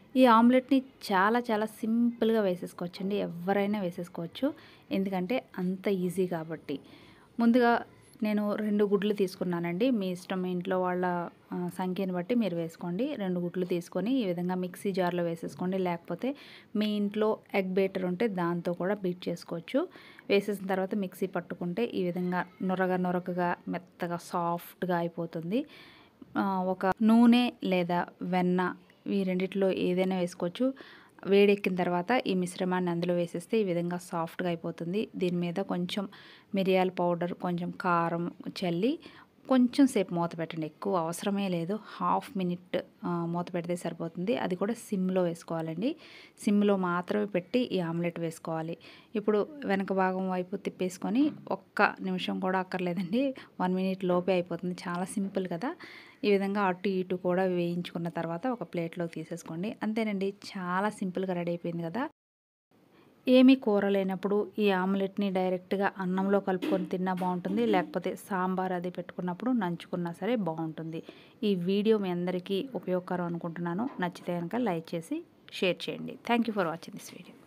ఈ ఆమ్లెట్ని చాలా చాలా సింపుల్గా వేసేసుకోవచ్చండి ఎవరైనా వేసేసుకోవచ్చు ఎందుకంటే అంత ఈజీ కాబట్టి ముందుగా నేను రెండు గుడ్లు తీసుకున్నానండి మీ ఇష్టం మీ ఇంట్లో వాళ్ళ ఆ, సంఖ్యను బట్టి మీరు వేసుకోండి రెండు గుడ్లు తీసుకొని ఈ విధంగా మిక్సీ జార్లో వేసేసుకోండి లేకపోతే మీ ఇంట్లో ఎగ్ బేటర్ ఉంటే దాంతో కూడా బీట్ చేసుకోవచ్చు వేసేసిన తర్వాత మిక్సీ పట్టుకుంటే ఈ విధంగా నొరగ నొరగగా మెత్తగా సాఫ్ట్గా అయిపోతుంది ఆ, ఒక నూనె లేదా వెన్న ఈ రెండిట్లో ఏదైనా వేసుకోవచ్చు వేడెక్కిన తర్వాత ఈ మిశ్రమాన్ని అందులో వేసేస్తే ఈ విధంగా సాఫ్ట్గా అయిపోతుంది దీని మీద కొంచెం మిరియాల పౌడర్ కొంచెం కారం చల్లి కొంచెం సేపు మూత పెట్టండి ఎక్కువ అవసరమే లేదు హాఫ్ మినిట్ ఆ, మూత పెడితే సరిపోతుంది అది కూడా సిమ్లో వేసుకోవాలండి సిమ్లో మాత్రమే పెట్టి ఈ ఆమ్లెట్ వేసుకోవాలి ఇప్పుడు వెనక భాగం వైపు తిప్పేసుకొని ఒక్క నిమిషం కూడా అక్కర్లేదండి వన్ మినిట్ లోపే అయిపోతుంది చాలా సింపుల్ కదా ఈ విధంగా అటు ఇటు కూడా వేయించుకున్న తర్వాత ఒక ప్లేట్లోకి తీసేసుకోండి అంతేనండి చాలా సింపుల్గా రెడీ అయిపోయింది కదా ఏమీ కూర లేనప్పుడు ఈ ఆమ్లెట్ని డైరెక్ట్గా అన్నంలో కలుపుకొని తిన్నా బాగుంటుంది లేకపోతే సాంబార్ అది పెట్టుకున్నప్పుడు నంచుకున్నా సరే బాగుంటుంది ఈ వీడియో మీ అందరికీ ఉపయోగకరం అనుకుంటున్నాను నచ్చితే కనుక లైక్ చేసి షేర్ చేయండి thank you for watching this video